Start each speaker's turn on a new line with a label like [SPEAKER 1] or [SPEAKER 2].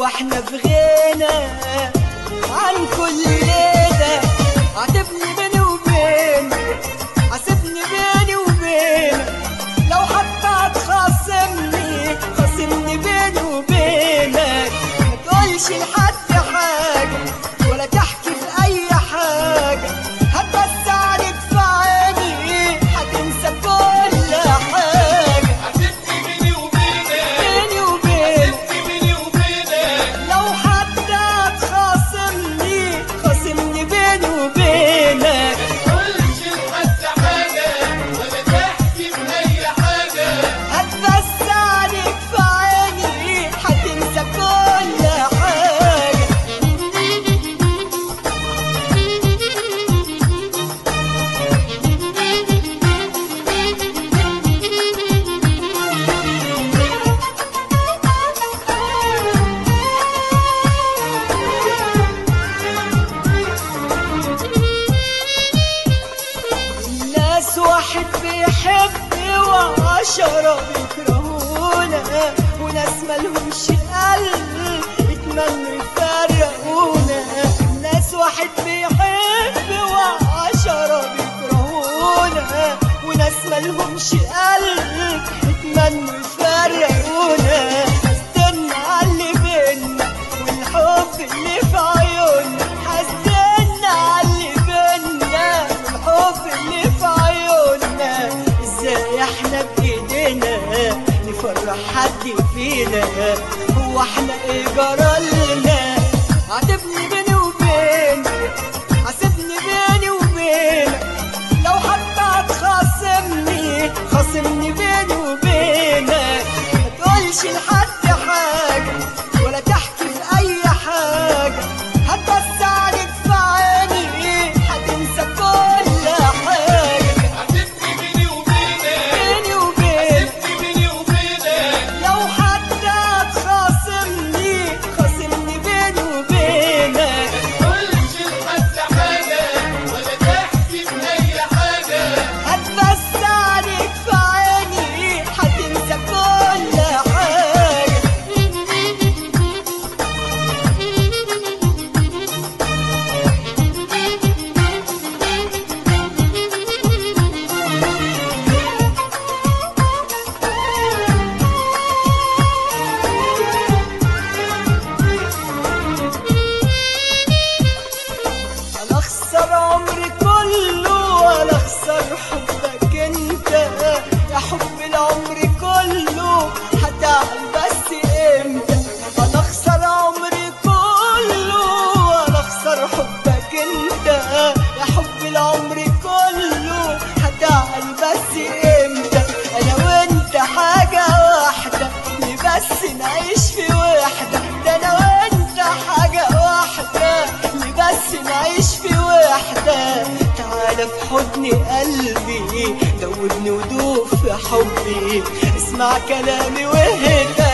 [SPEAKER 1] هو احنا في غنى عن كل ليلة عاتبني بيني وبينك عاتبني بيني وبينك لو حتى هتخاصمني خاصمني بيني وبينك ما تقولش لحد حاجة ولا تحكي في أي حاجة هتبص عليك في عيني هتنسى كل حاجة
[SPEAKER 2] عاتبني بيني وبينك
[SPEAKER 1] بيني وبينك
[SPEAKER 2] عاتبني بيني وبينك
[SPEAKER 1] لو حتى هتخاصمني خاصمني بيني وبينك
[SPEAKER 2] قولش لحد حاجة ولا تحكي في أي حاجة
[SPEAKER 1] هتبص عليك في عيني هتنسى كل حاجة الناس واحد بيحب وعشرة بيكرهونا وناس مالهمش قلب يتمنوا يفرقونا الناس واحد بيحب وعشرة بيكرهونا وناس مالهمش قلب يتمنوا يفرقونا حزنا على اللي بينا والحب اللي في عيوننا حزنا على اللي بينا والحب اللي في عيوننا ازاي احنا بايدينا نفرح حد فينا هو احنا ايه جرالنا عاتبني بيني وبينك عاتبني بيني وبينك لو حتى هتخاصمني خاصمني بيني وبينك ما تقولش لحد حاجة ولا تحكي في أي حاجة هتبص عليك في عيني هتنسى كل حاجة
[SPEAKER 2] عاتبني بيني وبينك
[SPEAKER 1] بيني وبينك
[SPEAKER 2] عاتبني بيني وبينك
[SPEAKER 1] لو حتى هتخاصمني خاصمني بيني وبينك
[SPEAKER 2] قولش لحد حاجة ولا تحكي في أي حاجة
[SPEAKER 1] هتبص عليك في عيني هتنسى كل حاجة انا اخسر عمري كله ولا اخسر حبك انت يا حب العمر كله هتعب بس امتى انا اخسر عمري كله ولا اخسر حبك انت يا حب العمر كله هتعب بس امتى انا وانت حاجة واحدة ليه بس نعيش في وحدة ده انا وانت حاجة واحدة ليه بس نعيش في وحدة تعالى في حضن قلبي دوبني ودوب في حبي اسمع كلامي واهدى